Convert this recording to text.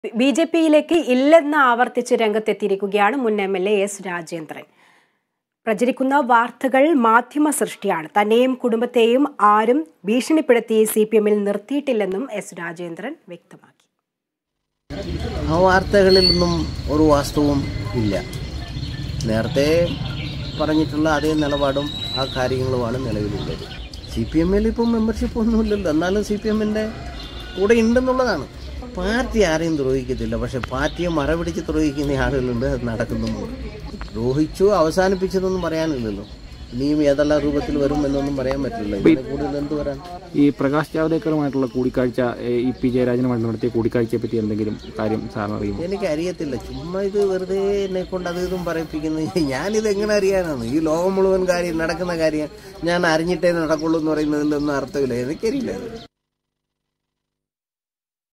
B J പിയിലേക്ക് ഇല്ലെന്ന് ആവർത്തിച്ച് രംഗത്തെത്തിയിരിക്കുകയാണ് മുൻ M L A S Rajendran പ്രചരിക്കുന്ന വാർത്തകൾ മാധ്യമ സൃഷ്ടിയാണ് തന്നെയും കുടുംബത്തെയും ആരും ഭീഷണിപ്പെടുത്തി സി പി എമ്മിൽ നിർത്തിയിട്ടില്ലെന്നും എസ് രാജേന്ദ്രൻ വ്യക്തമാക്കി ആ വാർത്തകളിലൊന്നും ഒരു വാസ്തവവും ഇല്ല നേരത്തെ പറഞ്ഞിട്ടുള്ള അതേ നിലപാടും ആ കാര്യങ്ങളുമാണ് നിലവിലുള്ളത് സി പി എമ്മിൽ ഇപ്പം മെമ്പർഷിപ്പ് ഒന്നുമില്ലല്ലോ എന്നാലും സി പി എമ്മിൻ്റെ കൂടെ ഉണ്ടെന്നുള്ളതാണ് പാർട്ടി ആരെയും ദ്രോഹിക്കത്തില്ല പക്ഷെ പാർട്ടിയെ മറപിടിച്ച് ദ്രോഹിക്കുന്ന ആളുകളുണ്ട് അത് നടക്കുന്നുമുണ്ട് ദ്രോഹിച്ചു അവസാനിപ്പിച്ചതൊന്നും പറയാനില്ലല്ലോ ഇനിയും ഏതെല്ലാം രൂപത്തിൽ വരും എന്നൊന്നും പറയാൻ പറ്റില്ല ഇതിനെ കൂടുതൽ എന്ത് വരാൻ ഈ പ്രകാശ് ജാവ്ദേക്കറുമായിട്ടുള്ള കൂടിക്കാഴ്ച ഏ, ഇ പി ജയരാജനുമായിട്ട് നടത്തിയ കൂടിക്കാഴ്ചയെ പറ്റി എന്തെങ്കിലും കാര്യം സാറിന് അറിയുമോ എനിക്ക് അറിയത്തില്ല ചുമ്മാ ഇത് വെറുതെ എന്നെ കൊണ്ട് അത് ഇതും പറയിപ്പിക്കുന്നത് ഞാനിത് എങ്ങനെ അറിയാനാണ് ഈ ലോകം മുഴുവൻ കാര്യം നടക്കുന്ന കാര്യം ഞാൻ അറിഞ്ഞിട്ടേ നടക്കുള്ളൂ എന്ന് പറയുന്നതിലൊന്നും അർത്ഥമില്ല എനിക്കറിയില്ല അത്